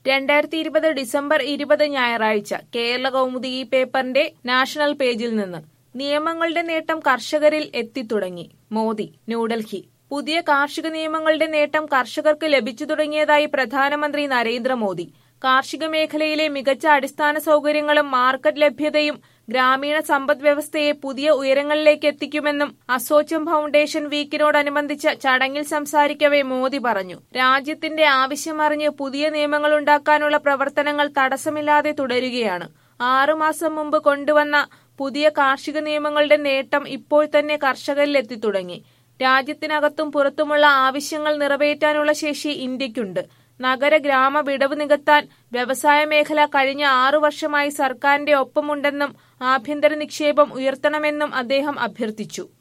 രണ്ടായിരത്തി ഇരുപത് ഡിസംബർ ഇരുപത് ഞായറാഴ്ച കേരള കൗമുദി ഈ പേപ്പറിന്റെ നാഷണൽ പേജിൽ നിന്ന് നിയമങ്ങളുടെ നേട്ടം കർഷകരിൽ എത്തിത്തുടങ്ങി മോദി ന്യൂഡൽഹി പുതിയ കാർഷിക നിയമങ്ങളുടെ നേട്ടം കർഷകർക്ക് ലഭിച്ചു തുടങ്ങിയതായി പ്രധാനമന്ത്രി നരേന്ദ്രമോദി കാർഷിക മേഖലയിലെ മികച്ച അടിസ്ഥാന സൗകര്യങ്ങളും മാർക്കറ്റ് ലഭ്യതയും ഗ്രാമീണ സമ്പദ് വ്യവസ്ഥയെ പുതിയ ഉയരങ്ങളിലേക്ക് എത്തിക്കുമെന്നും അസോച്ചം ഫൗണ്ടേഷൻ വീക്കിനോടനുബന്ധിച്ച ചടങ്ങിൽ സംസാരിക്കവെ മോദി പറഞ്ഞു രാജ്യത്തിന്റെ ആവശ്യമറിഞ്ഞ് പുതിയ നിയമങ്ങൾ ഉണ്ടാക്കാനുള്ള പ്രവർത്തനങ്ങൾ തടസ്സമില്ലാതെ തുടരുകയാണ് ആറുമാസം മുമ്പ് കൊണ്ടുവന്ന പുതിയ കാർഷിക നിയമങ്ങളുടെ നേട്ടം ഇപ്പോൾ തന്നെ കർഷകരിൽ എത്തിത്തുടങ്ങി രാജ്യത്തിനകത്തും പുറത്തുമുള്ള ആവശ്യങ്ങൾ നിറവേറ്റാനുള്ള ശേഷി ഇന്ത്യക്കുണ്ട് നഗര ഗ്രാമ വിടവ് നികത്താൻ വ്യവസായ മേഖല കഴിഞ്ഞ ആറു വർഷമായി സർക്കാരിന്റെ ഒപ്പമുണ്ടെന്നും ആഭ്യന്തര നിക്ഷേപം ഉയർത്തണമെന്നും അദ്ദേഹം അഭ്യർത്ഥിച്ചു